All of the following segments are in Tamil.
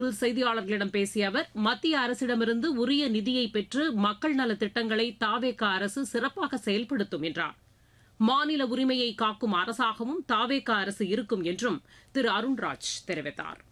செய்தியாளர்களிடம் பேசிய அவர் மத்திய அரசிடமிருந்து உரிய நிதியை பெற்று மக்கள் நலத் திட்டங்களை தாவேக அரசு சிறப்பாக செயல்படுத்தும் என்றார் மாநில உரிமையை காக்கும் அரசாகவும் தாவேக அரசு இருக்கும் என்றும் திரு அருண்ராஜ் தெரிவித்தார்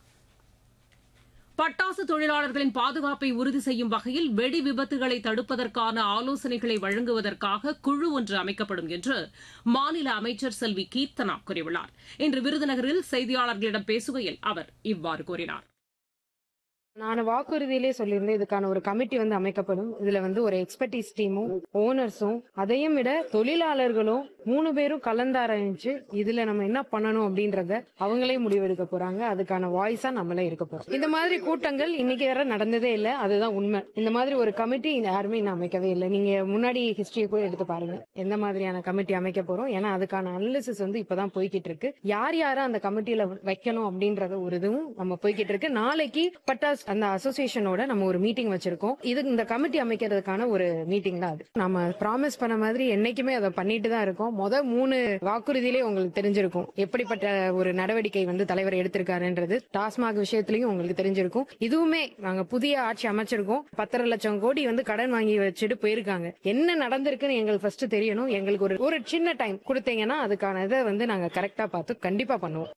பட்டாசு தொழிலாளர்களின் பாதுகாப்பை உறுதி செய்யும் வகையில் வெடி விபத்துகளை தடுப்பதற்கான ஆலோசனைகளை வழங்குவதற்காக குழு ஒன்று அமைக்கப்படும் என்று மாநில அமைச்சர் செல்வி கீர்த்தனா கூறியுள்ளார் இன்று விருதுநகரில் செய்தியாளர்களிடம் பேசுகையில் அவர் இவ்வாறு கூறினார் நான் வாக்குறுதியிலே சொல்லியிருந்தேன் இதுக்கான ஒரு கமிட்டி வந்து அமைக்கப்படும் இதுல வந்து ஒரு எக்ஸ்பர்டீஸ் டீமும் ஓனர்ஸும் அதையும் விட தொழிலாளர்களும் மூணு பேரும் கலந்தாராய்ஞ்சு இதுல நம்ம என்ன பண்ணணும் அப்படின்றத அவங்களே முடிவெடுக்க போறாங்க அதுக்கான வாய்ஸா நம்மளே இருக்க போறோம் இந்த மாதிரி கூட்டங்கள் இன்னைக்கு வரை நடந்ததே இல்லை அதுதான் உண்மை இந்த மாதிரி ஒரு கமிட்டி யாருமே இன்னும் அமைக்கவே இல்லை நீங்க முன்னாடி ஹிஸ்டரியை கூட எடுத்து பாருங்க எந்த மாதிரியான கமிட்டி அமைக்க போறோம் ஏன்னா அதுக்கான அனாலிசிஸ் வந்து இப்பதான் போய்கிட்டு இருக்கு யார் யாரை அந்த கமிட்டியில வைக்கணும் அப்படின்றத ஒரு இதுவும் நம்ம போய்கிட்டு இருக்கு நாளைக்கு பட்டாஸ் அந்த அசோசியேஷனோட நம்ம ஒரு மீட்டிங் வச்சிருக்கோம் இது இந்த கமிட்டி அமைக்கிறதுக்கான ஒரு மீட்டிங் தான் அது நம்ம ப்ராமிஸ் பண்ண மாதிரி என்னைக்குமே அதை பண்ணிட்டு தான் இருக்கோம் முத மூணு வாக்குறுதியிலே உங்களுக்கு தெரிஞ்சிருக்கும் எப்படிப்பட்ட ஒரு நடவடிக்கை வந்து தலைவர் எடுத்திருக்காருன்றது டாஸ்மாக் விஷயத்திலையும் உங்களுக்கு தெரிஞ்சிருக்கும் இதுவுமே நாங்க புதிய ஆட்சி அமைச்சிருக்கோம் பத்தரை லட்சம் கோடி வந்து கடன் வாங்கி வச்சுட்டு போயிருக்காங்க என்ன நடந்திருக்குன்னு எங்களுக்கு ஃபர்ஸ்ட் தெரியணும் எங்களுக்கு ஒரு ஒரு சின்ன டைம் கொடுத்தீங்கன்னா அதுக்கான இதை வந்து நாங்க கரெக்டா பார்த்து கண்டிப்பா பண்ணுவோம்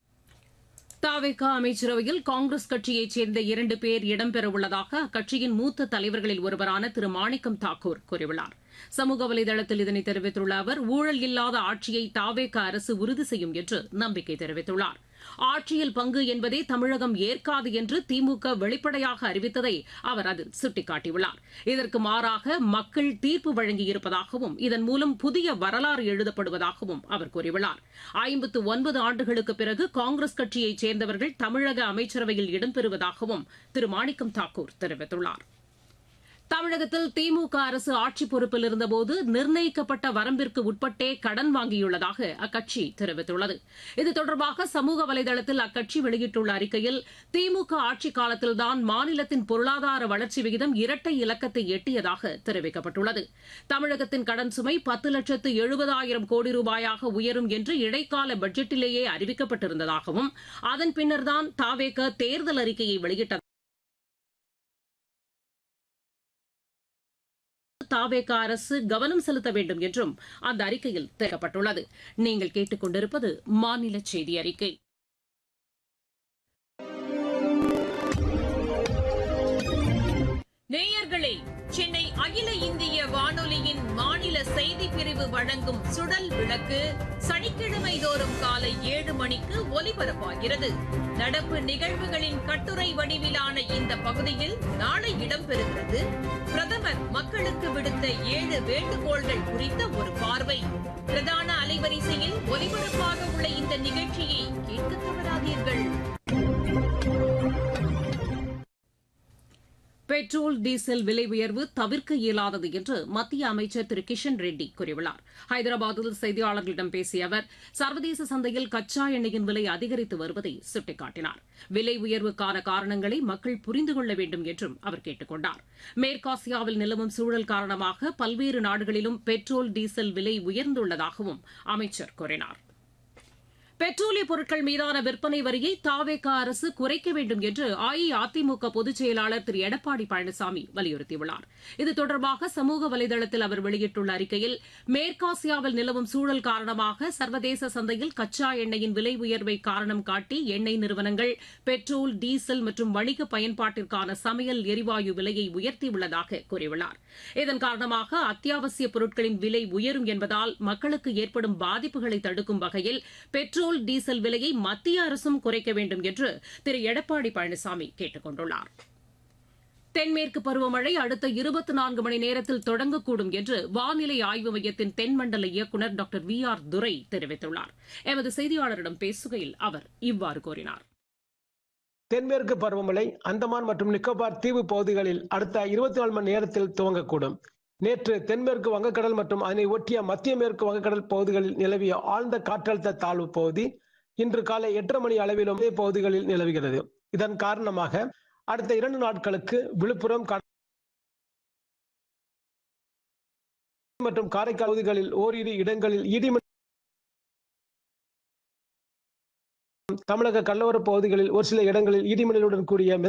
தாவேகா அமைச்சரவையில் காங்கிரஸ் கட்சியைச் சேர்ந்த இரண்டு பேர் இடம்பெறவுள்ளதாக அக்கட்சியின் மூத்த தலைவர்களில் ஒருவரான திரு மாணிக்கம் தாக்கூர் கூறியுள்ளார் சமூக வலைதளத்தில் இதனை தெரிவித்துள்ள அவர் ஊழல் இல்லாத ஆட்சியை தாவேகா அரசு உறுதி செய்யும் என்று நம்பிக்கை தெரிவித்துள்ளார் ஆட்சியில் பங்கு என்பதே தமிழகம் ஏற்காது என்று திமுக வெளிப்படையாக அறிவித்ததை அவர் அதில் சுட்டிக்காட்டியுள்ளார் இதற்கு மாறாக மக்கள் தீர்ப்பு வழங்கியிருப்பதாகவும் இதன் மூலம் புதிய வரலாறு எழுதப்படுவதாகவும் அவர் கூறியுள்ளார் ஐம்பத்து ஒன்பது ஆண்டுகளுக்கு பிறகு காங்கிரஸ் கட்சியைச் சேர்ந்தவர்கள் தமிழக அமைச்சரவையில் இடம்பெறுவதாகவும் திரு மாணிக்கம் தாக்கூர் தெரிவித்துள்ளார் தமிழகத்தில் திமுக அரசு ஆட்சி பொறுப்பில் இருந்தபோது நிர்ணயிக்கப்பட்ட வரம்பிற்கு உட்பட்டே கடன் வாங்கியுள்ளதாக அக்கட்சி தெரிவித்துள்ளது இது தொடர்பாக சமூக வலைதளத்தில் அக்கட்சி வெளியிட்டுள்ள அறிக்கையில் திமுக ஆட்சிக் காலத்தில்தான் மாநிலத்தின் பொருளாதார வளர்ச்சி விகிதம் இரட்டை இலக்கத்தை எட்டியதாக தெரிவிக்கப்பட்டுள்ளது தமிழகத்தின் கடன் சுமை பத்து லட்சத்து எழுபதாயிரம் கோடி ரூபாயாக உயரும் என்று இடைக்கால பட்ஜெட்டிலேயே அறிவிக்கப்பட்டிருந்ததாகவும் அதன் பின்னர்தான் தாவேக தேர்தல் அறிக்கையை வெளியிட்டது தாவேக அரசு கவனம் செலுத்த வேண்டும் என்றும் அந்த அறிக்கையில் தெரிவிக்கப்பட்டுள்ளது நீங்கள் கேட்டுக் கொண்டிருப்பது மாநில செய்தி அறிக்கை நேயர்களே சென்னை அகில இந்திய வானொலியின் மாநில செய்தி பிரிவு வழங்கும் சுடல் விளக்கு சனிக்கிழமை தோறும் காலை ஏழு மணிக்கு ஒலிபரப்பாகிறது நடப்பு நிகழ்வுகளின் கட்டுரை வடிவிலான இந்த பகுதியில் நாளை இடம்பெறுகிறது பிரதமர் மக்களுக்கு விடுத்த ஏழு வேண்டுகோள்கள் குறித்த ஒரு பார்வை பிரதான அலைவரிசையில் ஒலிபரப்பாக உள்ள இந்த நிகழ்ச்சியை கேட்க தவறாதீர்கள் பெட்ரோல் டீசல் விலை உயர்வு தவிர்க்க இயலாதது என்று மத்திய அமைச்சர் திரு கிஷன் ரெட்டி கூறியுள்ளார் ஹைதராபாத்தில் செய்தியாளர்களிடம் பேசிய அவர் சர்வதேச சந்தையில் கச்சா எண்ணெயின் விலை அதிகரித்து வருவதை சுட்டிக்காட்டினார் விலை உயர்வுக்கான காரணங்களை மக்கள் புரிந்து கொள்ள வேண்டும் என்றும் அவர் கேட்டுக் கொண்டார் மேற்காசியாவில் நிலவும் சூழல் காரணமாக பல்வேறு நாடுகளிலும் பெட்ரோல் டீசல் விலை உயர்ந்துள்ளதாகவும் அமைச்சர் கூறினார் பெட்ரோலிய பொருட்கள் மீதான விற்பனை வரியை தாவேகா அரசு குறைக்க வேண்டும் என்று அஇஅதிமுக பொதுச் செயலாளர் திரு எடப்பாடி பழனிசாமி வலியுறுத்தியுள்ளார் இது தொடர்பாக சமூக வலைதளத்தில் அவர் வெளியிட்டுள்ள அறிக்கையில் மேற்காசியாவில் நிலவும் சூழல் காரணமாக சர்வதேச சந்தையில் கச்சா எண்ணெயின் விலை உயர்வை காரணம் காட்டி எண்ணெய் நிறுவனங்கள் பெட்ரோல் டீசல் மற்றும் வணிக பயன்பாட்டிற்கான சமையல் எரிவாயு விலையை உயர்த்தியுள்ளதாக கூறியுள்ளார் இதன் காரணமாக அத்தியாவசிய பொருட்களின் விலை உயரும் என்பதால் மக்களுக்கு ஏற்படும் பாதிப்புகளை தடுக்கும் வகையில் பெட்ரோல் பெட்ரோல் டீசல் விலையை மத்திய அரசும் குறைக்க வேண்டும் என்று திரு எடப்பாடி பழனிசாமி கேட்டுக் கொண்டுள்ளார் தென்மேற்கு பருவமழை அடுத்த இருபத்தி நான்கு மணி நேரத்தில் தொடங்கக்கூடும் என்று வானிலை ஆய்வு மையத்தின் தென்மண்டல இயக்குநர் டாக்டர் வி ஆர் துரை தெரிவித்துள்ளார் எமது செய்தியாளரிடம் பேசுகையில் அவர் இவ்வாறு கூறினார் தென்மேற்கு பருவமழை அந்தமான் மற்றும் நிக்கோபார் தீவு பகுதிகளில் அடுத்த இருபத்தி நாலு மணி நேரத்தில் துவங்கக்கூடும் நேற்று தென்மேற்கு வங்கக்கடல் மற்றும் அதனை ஒட்டிய மத்திய மேற்கு வங்கக்கடல் பகுதிகளில் நிலவிய ஆழ்ந்த காற்றழுத்த தாழ்வு பகுதி இன்று காலை எட்டரை மணி அளவிலும் இதே பகுதிகளில் நிலவுகிறது இதன் காரணமாக அடுத்த இரண்டு நாட்களுக்கு விழுப்புரம் மற்றும் காரைக்கால் பகுதிகளில் ஓரிரு இடங்களில் இடிமணி தமிழக கடலோர பகுதிகளில் ஒரு சில இடங்களில் இடிமின்னலுடன் கூடிய